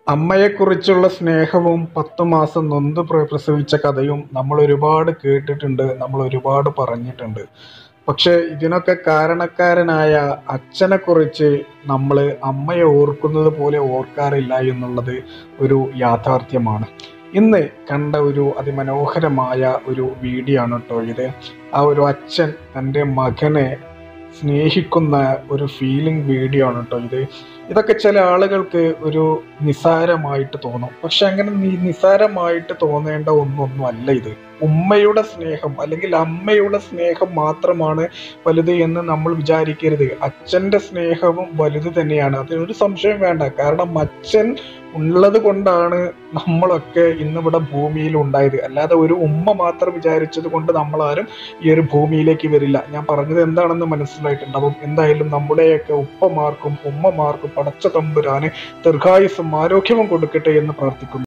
അമ്മയെക്കുറിച്ചുള്ള സ്നേഹവും പത്ത് മാസം നൊന്ത് പ്ര- പ്രസവിച്ച കഥയും നമ്മൾ ഒരുപാട് കേട്ടിട്ടുണ്ട് നമ്മൾ ഒരുപാട് പറഞ്ഞിട്ടുണ്ട് പക്ഷെ ഇതിനൊക്കെ കാരണക്കാരനായ അച്ഛനെക്കുറിച്ച് നമ്മൾ അമ്മയെ ഓർക്കുന്നത് പോലെ ഓർക്കാറില്ല എന്നുള്ളത് ഒരു യാഥാർത്ഥ്യമാണ് ഇന്ന് കണ്ട ഒരു അതിമനോഹരമായ ഒരു വീഡിയോ ആണ് കേട്ടോ ഇത് ആ ഒരു അച്ഛൻ തൻ്റെ മകനെ സ്നേഹിക്കുന്ന ഒരു ഫീലിംഗ് വീഡിയോ ആണ് കേട്ടോ ഇത് ഇതൊക്കെ ചില ആളുകൾക്ക് ഒരു നിസാരമായിട്ട് തോന്നും പക്ഷെ അങ്ങനെ നി- നിസാരമായിട്ട് തോന്നേണ്ട ഒന്നൊന്നും അല്ല ഇത് ഉമ്മയുടെ സ്നേഹം അല്ലെങ്കിൽ അമ്മയുടെ സ്നേഹം മാത്രമാണ് വലുത് എന്ന് നമ്മൾ വിചാരിക്കരുത് അച്ഛൻ്റെ സ്നേഹവും വലുത് തന്നെയാണ് അതിനൊരു സംശയം വേണ്ട കാരണം അച്ഛൻ ഉള്ളത് കൊണ്ടാണ് നമ്മളൊക്കെ ഇന്നിവിടെ ഭൂമിയിൽ ഉണ്ടായത് അല്ലാതെ ഒരു ഉമ്മ മാത്രം വിചാരിച്ചത് കൊണ്ട് നമ്മളാരും ഈ ഒരു ഭൂമിയിലേക്ക് വരില്ല ഞാൻ പറഞ്ഞത് എന്താണെന്ന് മനസ്സിലായിട്ടുണ്ടാവും എന്തായാലും നമ്മുടെയൊക്കെ ഉപ്പമാർക്കും ഉമ്മമാർക്കും പടച്ച തമ്പുരാന് ദീർഘായുസ്സും ആരോഗ്യവും കൊടുക്കട്ടെ എന്ന് പ്രാർത്ഥിക്കുന്നു